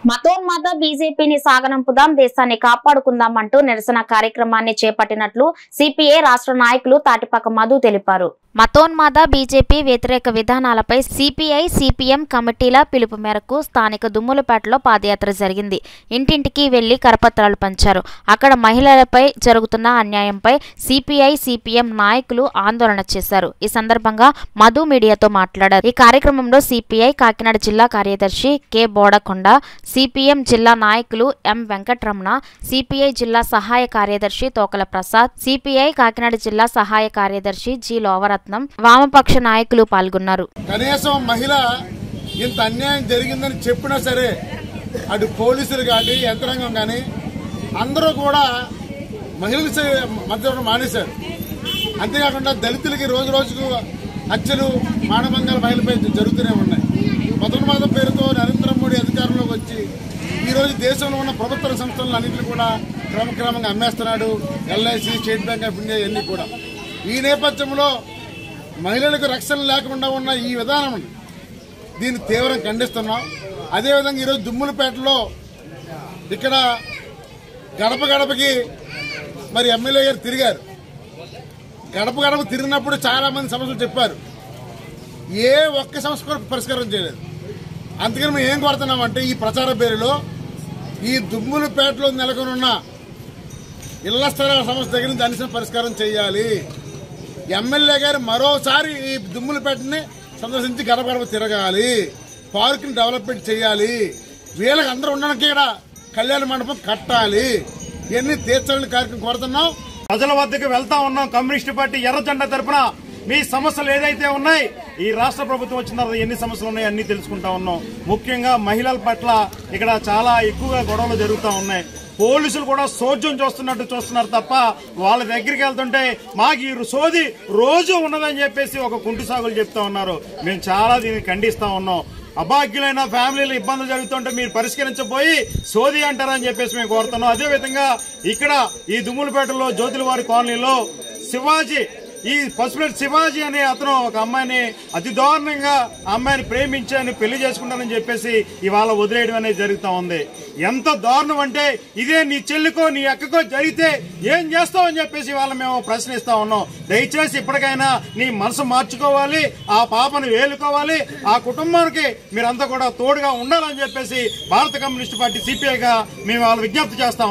మతోన్మాద బీజేపీని సాగనంపుదాం దేశాన్ని కాపాడుకుందాం అంటూ నిరసన కార్యక్రమాన్ని చేపట్టినట్లు సిపిఐ రాష్ట్ర నాయకులు తాటిపాక మధు తెలిపారు మతోన్మాద బీజేపీ వ్యతిరేక విధానాలపై సిపిఐ సిపిఎం కమిటీల పిలుపు మేరకు స్థానిక దుమ్ములపేటలో పాదయాత్ర జరిగింది ఇంటింటికి వెళ్లి కరపత్రాలు పంచారు అక్కడ మహిళలపై జరుగుతున్న అన్యాయంపై సిపిఐ సిపిఎం నాయకులు ఆందోళన చేశారు ఈ సందర్భంగా మధు మీడియాతో మాట్లాడారు ఈ కార్యక్రమంలో సిపిఐ కాకినాడ జిల్లా కార్యదర్శి కె బోడకొండ సిపిఎం జిల్లా నాయకులు ఎం వెంకటరమణ సిపిఐ జిల్లా సహాయ కార్యదర్శి తోకల ప్రసాద్ సిపిఐ కాకినాడ జిల్లా సహాయ కార్యదర్శి జి లోవరత్నం వామపక్ష నాయకులు పాల్గొన్నారు కనీసం మహిళ ఇంత అన్యాయం జరిగిందని చెప్పినా సరే అటు పోలీసులు కానీ యంత్రాంగం కానీ అందరూ కూడా మహిళల మధ్య మానేశారు అంతేకాకుండా దళితులకి రోజు రోజుకు హత్యలు మానభంగాలు మహిళపై జరుగుతూనే ఉన్నాయి మొదటి మాదం పేరుతో నరేంద్ర మోడీ అధికారంలోకి వచ్చి ఈ రోజు దేశంలో ఉన్న ప్రభుత్వ సంస్థలను అన్నింటినీ కూడా క్రమక్రమంగా అమ్మేస్తున్నాడు LIC state bank of India ఇవన్నీ కూడా ఈ నేపథ్యంలో మహిళలకు రక్షణ లేకుండా ఉన్న ఈ విధానం దీన్ని తీవ్రంగా ఖండిస్తున్నాం అదేవిధంగా ఈరోజు దుమ్ములపేటలో ఇక్కడ గడప గడపకి మరి ఎమ్మెల్యే గారు తిరిగారు గడప గడప తిరిగినప్పుడు చాలా మంది సమస్యలు చెప్పారు ఏ ఒక్క సమస్య కూడా పరిష్కారం చేయలేదు అందుకని మేము ఏం కోరుతున్నామంటే ఈ ప్రచార పేరులో ఈ దుమ్ములపేటలో నెలకొని ఉన్న ఇళ్ల స్థలాల సమస్య దగ్గర నుంచి అన్ని పరిష్కారం చేయాలి ఎమ్మెల్యే గారు మరోసారి ఈ దుమ్ములపేటని సందర్శించి గడప గడప తిరగాలి పార్క్ ని డెవలప్మెంట్ చేయాలి వీళ్ళకి అందరూ ఉండడానికి ఇక్కడ కళ్యాణ మండపం కట్టాలి ఇవన్నీ తీర్చాలని కార్యక్రమం కోరుతున్నాం ప్రజల వద్దకు వెళ్తా ఉన్నాం కమ్యూనిస్ట్ పార్టీ ఎర్ర జెండా తరపున మీ సమస్యలు ఏదైతే ఉన్నాయి ఈ రాష్ట్ర ప్రభుత్వం వచ్చిన తర్వాత ఎన్ని సమస్యలు ఉన్నాయో అన్ని తెలుసుకుంటా ఉన్నాం ముఖ్యంగా మహిళల పట్ల ఇక్కడ చాలా ఎక్కువగా గొడవలు జరుగుతూ ఉన్నాయి పోలీసులు కూడా సోద్యం చూస్తున్నట్టు చూస్తున్నారు తప్ప వాళ్ళ దగ్గరికి వెళ్తుంటే మాకు ఈ సోది రోజు ఉన్నదని చెప్పేసి ఒక కుంటి సాగులు చెప్తా ఉన్నారు మేము చాలా దీన్ని ఖండిస్తా ఉన్నాం అభాగ్యులైన ఫ్యామిలీలు ఇబ్బందులు జరుగుతుంటే మీరు పరిష్కరించబోయి సోది అంటారని చెప్పేసి మేము కోరుతున్నాం అదేవిధంగా ఇక్కడ ఈ దుమ్ములపేటలో జ్యోతుల వారి కాలనీలో శివాజీ ఈ పసుపులేటి శివాజీ అనే అతను ఒక అమ్మాయిని అతి దారుణంగా ఆ అమ్మాయిని ప్రేమించి అని పెళ్లి చేసుకుంటానని చెప్పేసి ఇవాళ వదిలేయడం అనేది జరుగుతా ఉంది ఎంత దారుణం అంటే ఇదే నీ చెల్లికో నీ అక్కకో జరిగితే ఏం చేస్తావు అని చెప్పేసి ఇవాళ మేము ప్రశ్నిస్తా ఉన్నాం దయచేసి ఇప్పటికైనా నీ మనసు మార్చుకోవాలి ఆ పాపను వేలుకోవాలి ఆ కుటుంబానికి మీరంతా కూడా తోడుగా ఉండాలని చెప్పేసి భారత కమ్యూనిస్ట్ పార్టీ సిపిఐగా మేము వాళ్ళ విజ్ఞప్తి చేస్తాం